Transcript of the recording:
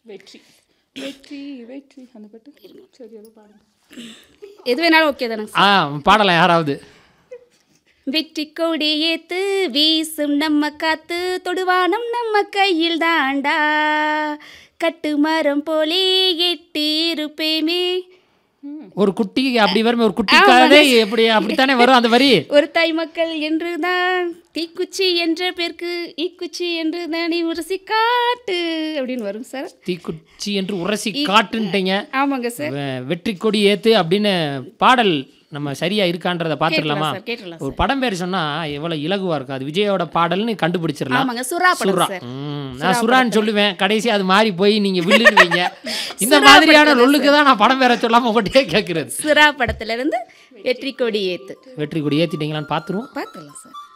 வெற்றி வெற்றி வெற்றி அந்த பாட்டு சரி அதை பாருங்க எது வேணாலும் ஓகே தானே ஆ பாடலாம் யாராவது வெற்றி கொடி ஏத்து வீசும் நம்ம காத்து தொடுவானம் நம்ம கையில் தாண்டா கட்டு மரம் போலே எட்டி இருப்பேமே ஒரு குட்டி அப்படி வரும் ஒரு குட்டி கதை எப்படி அப்படித்தானே வரும் அந்த வரி ஒரு தாய் மக்கள் என்றுதான் தீக்குச்சி என்ற பேருக்கு ஈக்குச்சி என்று தானே உரசி காட்டு அப்படின்னு வரும் சார் தீக்குச்சி என்று உரசி காட்டுன்ட்டீங்க ஆமாங்க சார் வெ- வெற்றி கொடி ஏத்து அப்படின்னு பாடல் நம்ம சரியா இருக்கான்றத பாத்துடலாமா சார் கேட்டுடலாம் ஒரு படம் பேர் சொன்னா எவ்வளவு இலகுவா இருக்கும் அது விஜயோட பாடல்னு கண்டுபிடிச்சிடலாம் ஆமாங்க சுறா படம் சுறா சார் ம், நான் சுறான்னு சொல்லுவேன் கடைசி அது மாறி போய் நீங்க வில்லுடுவீங்க இந்த மாதிரியான லொல்லுக்கு தான் நான் படம் பேர சொல்லாம உங்கள்கிட்டயே கேட்கறது சுறா படத்துல இருந்து வெற்றி கொடி ஏத்து வெற்றி கொடி ஏத்திட்டீங்களான்னு பாத்துருவோம் பார்த்துக்கலாம் சார்